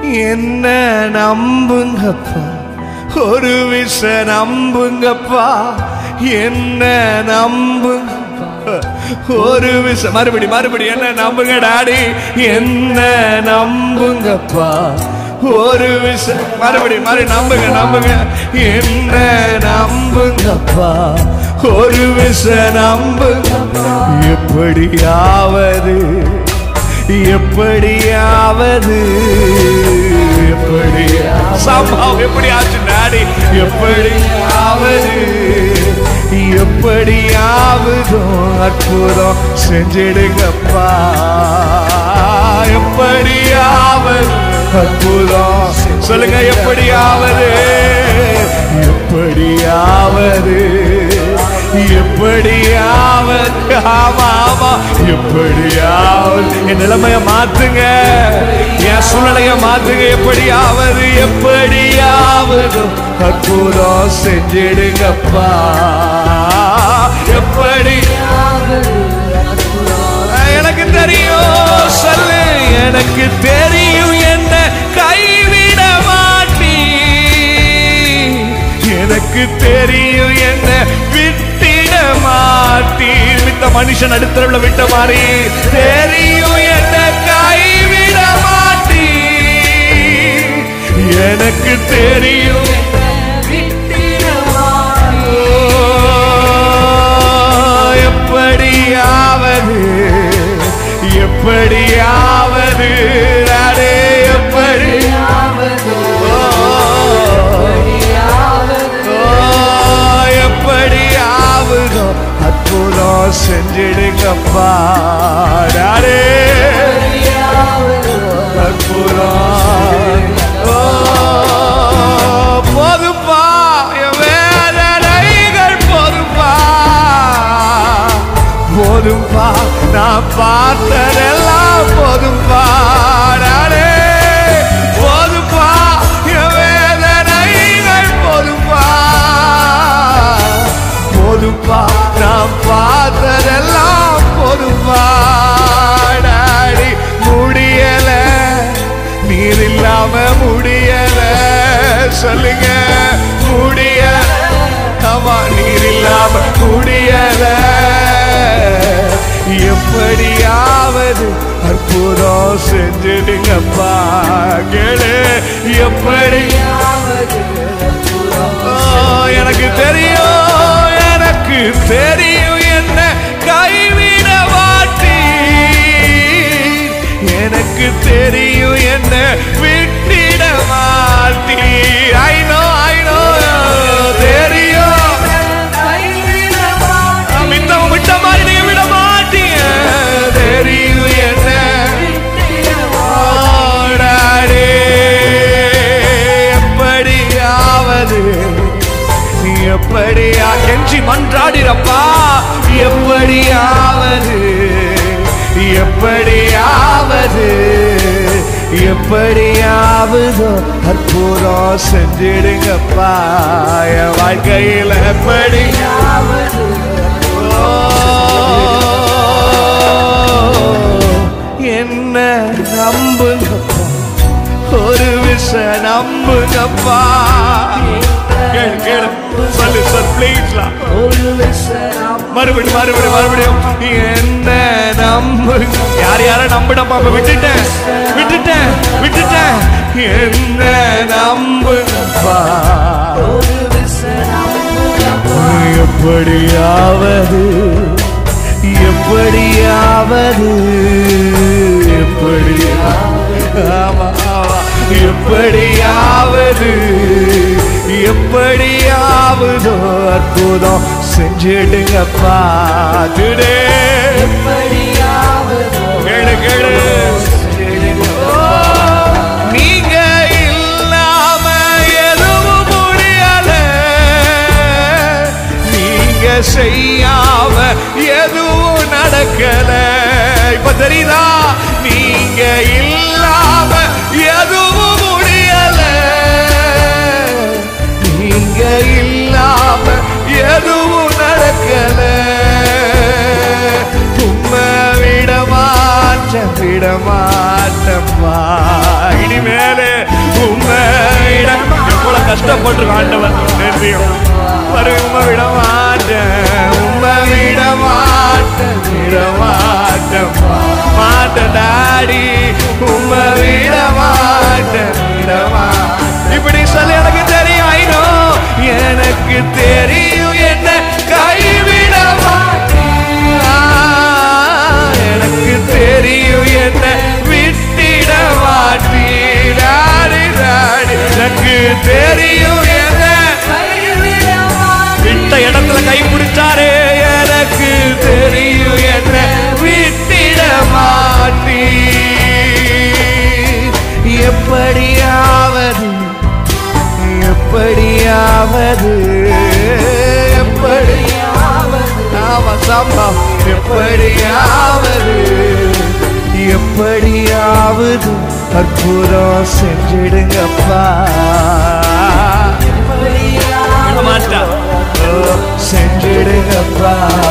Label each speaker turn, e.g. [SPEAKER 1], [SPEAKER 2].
[SPEAKER 1] என்ன நம்புங்கப்பா ஒரு விஷ நம்புங்கப்பா என்ன நம்புங்கப்பா ஒரு விஷ மறுபடி மறுபடி என்ன நம்புங்க டாடி என்ன நம்புங்கப்பா ஒரு விஷ மறுபடி மறு நம்புங்க நம்புங்க என்ன நம்புங்கப்பா ஒரு விஷ நம்புங்கப்பா எப்படியாவது எப்படியாவது எப்படி சம்பவம் எப்படி ஆச்சு டாடி எப்படியாவது எப்படியாவதோ அற்புதம் செஞ்சிடுங்கப்பா எப்படியாவது அற்புதம் சொல்லுங்க எப்படியாவது எப்படியாவது எப்படியாவது ஆமா ஆமா எப்படியாவது என் நிலைமைய மாத்துங்க என் சூழ்நிலைய மாத்துங்க எப்படியாவது எப்படியாவது அற்புதம் செஞ்சிடுங்கப்பா எப்படி எனக்கு தெரியும் சொல்லு எனக்கு தெரியும் என்ன கைவிட மாட்டீ எனக்கு தெரியும் என்ன விட்டிட மாட்டீர் விட்ட மனுஷன் அடுத்தவள விட்ட மாதிரி தெரியும் என்ன கைவிட மாட்டீ எனக்கு தெரியும் ஓ, எப்படியாவது எப்படியாவது அடே எப்படி ஓ, ஓ, எப்படியாவதோ அற்புதம் செஞ்சிடுங்கப்பா டாடே அற்புதம் ஓ, போதும்பா என் வேதனைகள் போதும்பா போதும்பா நான் பார்த்ததெல்லாம் போதும்பா நானே போதும்பா என் வேதனைகள் போதும்பா போதும்பா நான் பார்த்ததெல்லாம் போதும்பா டாடி முடியல நீர் இல்லாம முடியல சொல்லுங்க முடியல ஆமா நீர் இல்லாம முடியல எப்படியாவது அற்புதம் செஞ்சிடுங்கப்பா கேளு எப்படி ஓ, எனக்கு தெரியும் எனக்கு தெரியும் என்ன கைவிட மாட்டீ எனக்கு தெரியும் என்ன விட்டிட மாட்டீ ஐ நோ ஐ நோ தெரியும் மித்தவங்க விட்ட மாதிரி நீங்க விட மாட்டீங்க தெரியும் என்ன ஓடாடே எப்படியாவது நீ எப்படியா கெஞ்சி மன்றாடிரப்பா எப்படியாவது எப்படியாவது எப்படியாவதோ அற்புதம் செஞ்சிடுங்கப்பா என் வாழ்க்கையில் எப்படியாவது என்ன நம்புங்கப்பா ஒரு விஷ நம்புங்கப்பா கேளு கேளு சொல்லு சொல் ப்ளீஸ்லாம் மறுபடி மறுபடி மறுபடியும் என்ன நம்புங்க யார் யார நம்பிடப்பா அப்ப விட்டுட்டேன் விட்டுட்டேன் விட்டுட்டேன் என்ன நம்புங்கப்பா எப்படியாவது எப்படியாவது எப்படியா ஆமா ஆமா எப்படியாவது எப்படியாவதோ அற்புதம் செஞ்சிடுங்கப்பா துடே கேளு கேளு ஓ, நீங்க இல்லாம எதுவும் முடியல நீங்க செய்யாம எதுவும் நடக்கல இப்ப தெரியுதா நீங்க இல்லாம எதுவும் முடியல நீங்க இல்லாம எதுவும் நடக்கல உண்மை விட மாற்ற விட மாட்டம்மா இனிமேலே கஷ்டப்பட்டிருக்கோம் ஆண்டவர் நன்றியும் உம்மை விட மாட்டேன் உம்மை விட மாட்டேன் விட மாட்டேன் மாட்டேன் டாடி உம்மை விட மாட்டேன் விட மாட்டேன் இப்படி சொல்ல எனக்கு தெரியும் ஐநோ எனக்கு தெரியும் என்ன கைவிட மாட்டேன் எனக்கு தெரியும் என்ன விட்டிட மாட்டீர் டாடி டாடி எனக்கு தெரியும் என்ன விட்ட இடத்துல கை பிடிச்சாரே எனக்கு தெரியும் என்ன விட்டிட மாட்டீர் எப்படியாவது எப்படியாவது எப்படியாவது ஆமா சாம்பா எப்படியாவது எப்படியாவது அற்புதம் செஞ்சிடுங்கப்பா விட மாட்டா. ஓ, செஞ்சிடுங்கப்பா